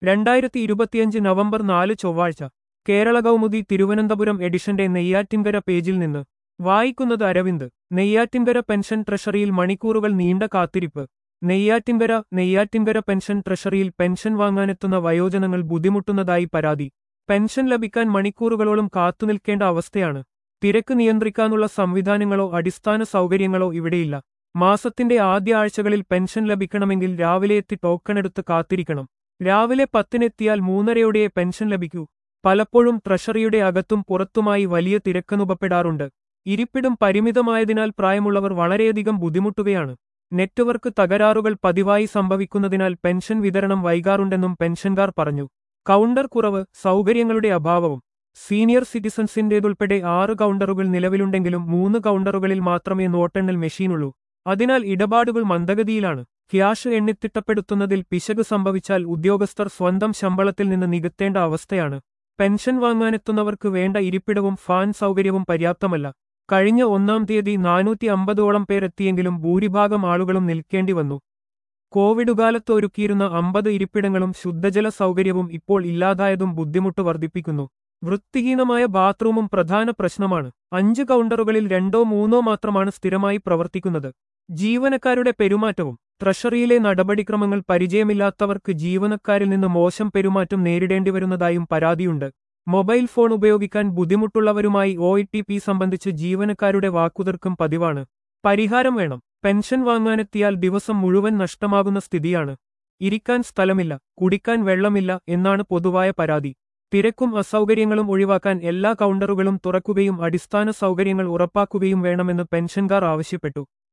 രണ്ടായിരത്തി ഇരുപത്തിയഞ്ച് നവംബർ നാല് ചൊവ്വാഴ്ച കേരള കൗമുദി തിരുവനന്തപുരം എഡിഷന്റെ നെയ്യാറ്റിൻകര പേജിൽ നിന്ന് വായിക്കുന്നത് അരവിന്ദ് നെയ്യാറ്റിൻകര പെൻഷൻ ട്രഷറിയിൽ മണിക്കൂറുകൾ നീണ്ട കാത്തിരിപ്പ് നെയ്യാറ്റിൻകര നെയ്യാറ്റിൻകര പെൻഷൻ ട്രഷറിയിൽ പെൻഷൻ വാങ്ങാനെത്തുന്ന വയോജനങ്ങൾ ബുദ്ധിമുട്ടുന്നതായി പരാതി പെൻഷൻ ലഭിക്കാൻ മണിക്കൂറുകളോളം കാത്തുനിൽക്കേണ്ട അവസ്ഥയാണ് തിരക്ക് നിയന്ത്രിക്കാനുള്ള സംവിധാനങ്ങളോ അടിസ്ഥാന സൗകര്യങ്ങളോ ഇവിടെയില്ല മാസത്തിന്റെ ആദ്യ ആഴ്ചകളിൽ പെൻഷൻ ലഭിക്കണമെങ്കിൽ രാവിലെ എത്തി ടോക്കണെടുത്ത് കാത്തിരിക്കണം രാവിലെ പത്തിനെത്തിയാൽ മൂന്നരയോടെ പെൻഷൻ ലഭിക്കൂ പലപ്പോഴും ട്രഷറിയുടെ അകത്തും പുറത്തുമായി വലിയ തിരക്കനുഭവപ്പെടാറുണ്ട് ഇരിപ്പിടം പരിമിതമായതിനാൽ പ്രായമുള്ളവർ വളരെയധികം ബുദ്ധിമുട്ടുകയാണ് നെറ്റ്വർക്ക് തകരാറുകൾ പതിവായി സംഭവിക്കുന്നതിനാൽ പെൻഷൻ വിതരണം വൈകാറുണ്ടെന്നും പെൻഷൻകാർ പറഞ്ഞു കൗണ്ടർ കുറവ് സൗകര്യങ്ങളുടെ അഭാവവും സീനിയർ സിറ്റിസൺസിന്റേതുൾപ്പെടെ ആറ് കൗണ്ടറുകൾ നിലവിലുണ്ടെങ്കിലും മൂന്ന് കൗണ്ടറുകളിൽ മാത്രമേ നോട്ടെണ്ണൽ മെഷീനുള്ളൂ അതിനാൽ ഇടപാടുകൾ മന്ദഗതിയിലാണ് ക്യാഷ് എണ്ണിത്തിട്ടപ്പെടുത്തുന്നതിൽ പിശക് സംഭവിച്ചാൽ ഉദ്യോഗസ്ഥർ സ്വന്തം ശമ്പളത്തിൽ നിന്ന് നികത്തേണ്ട അവസ്ഥയാണ് പെൻഷൻ വാങ്ങാനെത്തുന്നവർക്ക് വേണ്ട ഇരിപ്പിടവും ഫാൻ സൗകര്യവും പര്യാപ്തമല്ല കഴിഞ്ഞ ഒന്നാം തീയതി നാനൂറ്റി അമ്പതോളം പേരെത്തിയെങ്കിലും ഭൂരിഭാഗം ആളുകളും നിൽക്കേണ്ടി വന്നു കോവിഡ് കാലത്ത് ഒരുക്കിയിരുന്ന അമ്പത് ഇരിപ്പിടങ്ങളും ശുദ്ധജല സൗകര്യവും ഇപ്പോൾ ഇല്ലാതായതും ബുദ്ധിമുട്ട് വർദ്ധിപ്പിക്കുന്നു വൃത്തിഹീനമായ ബാത്റൂമും പ്രധാന പ്രശ്നമാണ് അഞ്ച് കൗണ്ടറുകളിൽ രണ്ടോ മൂന്നോ മാത്രമാണ് സ്ഥിരമായി പ്രവർത്തിക്കുന്നത് ജീവനക്കാരുടെ പെരുമാറ്റവും ട്രഷറിയിലെ നടപടിക്രമങ്ങൾ പരിചയമില്ലാത്തവർക്ക് ജീവനക്കാരിൽ നിന്ന് മോശം പെരുമാറ്റം നേരിടേണ്ടി വരുന്നതായും പരാതിയുണ്ട് മൊബൈൽ ഫോൺ ഉപയോഗിക്കാൻ ബുദ്ധിമുട്ടുള്ളവരുമായി ഒ സംബന്ധിച്ച് ജീവനക്കാരുടെ വാക്കുതർക്കം പതിവാണ് പരിഹാരം വേണം പെൻഷൻ വാങ്ങാനെത്തിയാൽ ദിവസം മുഴുവൻ നഷ്ടമാകുന്ന സ്ഥിതിയാണ് ഇരിക്കാൻ സ്ഥലമില്ല കുടിക്കാൻ വെള്ളമില്ല എന്നാണ് പൊതുവായ പരാതി തിരക്കും അസൗകര്യങ്ങളും ഒഴിവാക്കാൻ എല്ലാ കൗണ്ടറുകളും തുറക്കുകയും അടിസ്ഥാന സൗകര്യങ്ങൾ ഉറപ്പാക്കുകയും വേണമെന്ന് പെൻഷൻകാർ ആവശ്യപ്പെട്ടു